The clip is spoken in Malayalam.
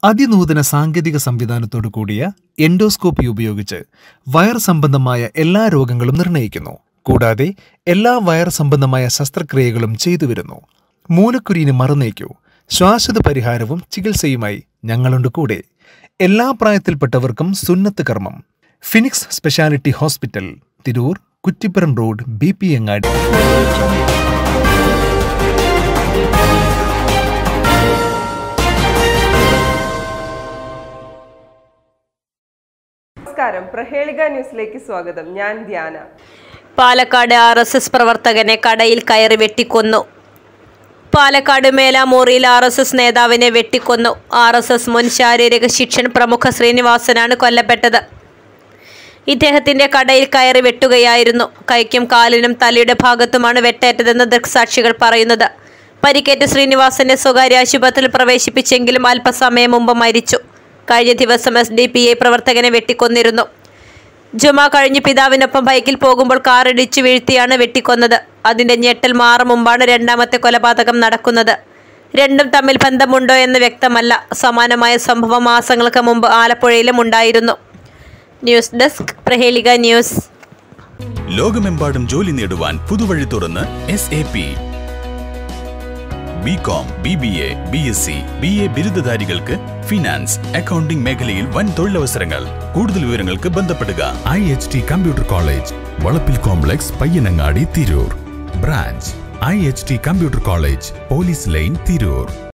അതിനൂതന സാങ്കേതിക സംവിധാനത്തോടു കൂടിയ എൻഡോസ്കോപ്പി ഉപയോഗിച്ച് വയർ സംബന്ധമായ എല്ലാ രോഗങ്ങളും നിർണ്ണയിക്കുന്നു കൂടാതെ എല്ലാ വയർ സംബന്ധമായ ശസ്ത്രക്രിയകളും ചെയ്തുവരുന്നു മൂലക്കുരുവിന് മറുനീക്കൂ ശാശ്വത പരിഹാരവും ചികിത്സയുമായി ഞങ്ങളുണ്ട് കൂടെ എല്ലാ പ്രായത്തിൽപ്പെട്ടവർക്കും സുന്നത്ത് കർമ്മം Phoenix speciality hospital Tirur Kuttippuram road B P Angadi നമസ്കാരം പ്രഹേളിക ന്യൂസിലേക്ക് സ്വാഗതം ഞാൻ Dhyana Palakkad R S S പ്രവർത്തകനെ കടയിൽ കയറി വെട്ടിക്കൊന്നു പാലക്കാട് മേലാമൂറിയിൽ ആർ എസ് എസ് നേതാവിനെ വെട്ടിക്കൊന്നു ആർ എസ് എസ് മുൻ ശാരീരിക ശിക്ഷൺ പ്രമുഖ ശ്രീനിവാസനാണ് കൊല്ലപ്പെട്ടത് ഇദ്ദേഹത്തിന്റെ കടയിൽ കയറി വെട്ടുകയായിരുന്നു കൈക്കും കാലിനും തലയുടെ ഭാഗത്തുമാണ് വെട്ടേറ്റതെന്ന് ദൃക്സാക്ഷികൾ പറയുന്നത് പരിക്കേറ്റ ശ്രീനിവാസനെ സ്വകാര്യ ആശുപത്രിയിൽ പ്രവേശിപ്പിച്ചെങ്കിലും അല്പസമയം മുമ്പ് മരിച്ചു കഴിഞ്ഞ ദിവസം എസ് ഡി പി ഐ പ്രവർത്തകനെ വെട്ടിക്കൊന്നിരുന്നു ജുമ കഴിഞ്ഞ് പിതാവിനൊപ്പം ബൈക്കിൽ പോകുമ്പോൾ കാർ ഇടിച്ചു വീഴ്ത്തിയാണ് വെട്ടിക്കൊന്നത് അതിന്റെ ഞെട്ടൽ മാറും മുമ്പാണ് രണ്ടാമത്തെ കൊലപാതകം നടക്കുന്നത് രണ്ടും തമ്മിൽ ബന്ധമുണ്ടോ എന്ന് വ്യക്തമല്ല സമാനമായ സംഭവം മാസങ്ങൾക്ക് മുമ്പ് ആലപ്പുഴയിലും ഉണ്ടായിരുന്നു ന്യൂസ് ഡെസ്ക് പ്രഹേലിക ന്യൂസ് ലോകമെമ്പാടും ജോലി നേടുവാൻ പുതുവഴി തുറന്ന് S A P B com B B A B S C B A ബിരുദധാരികൾക്ക് ഫിനാൻസ് അക്കൗണ്ടിംഗ് മേഖലയിൽ വൻ തൊഴിലവസരങ്ങൾ കൂടുതൽ വിവരങ്ങൾക്ക് ബന്ധപ്പെടുക I H T computer college വളപ്പിൽ complex Payyanangadi Tirur branch I H T computer college police line Tirur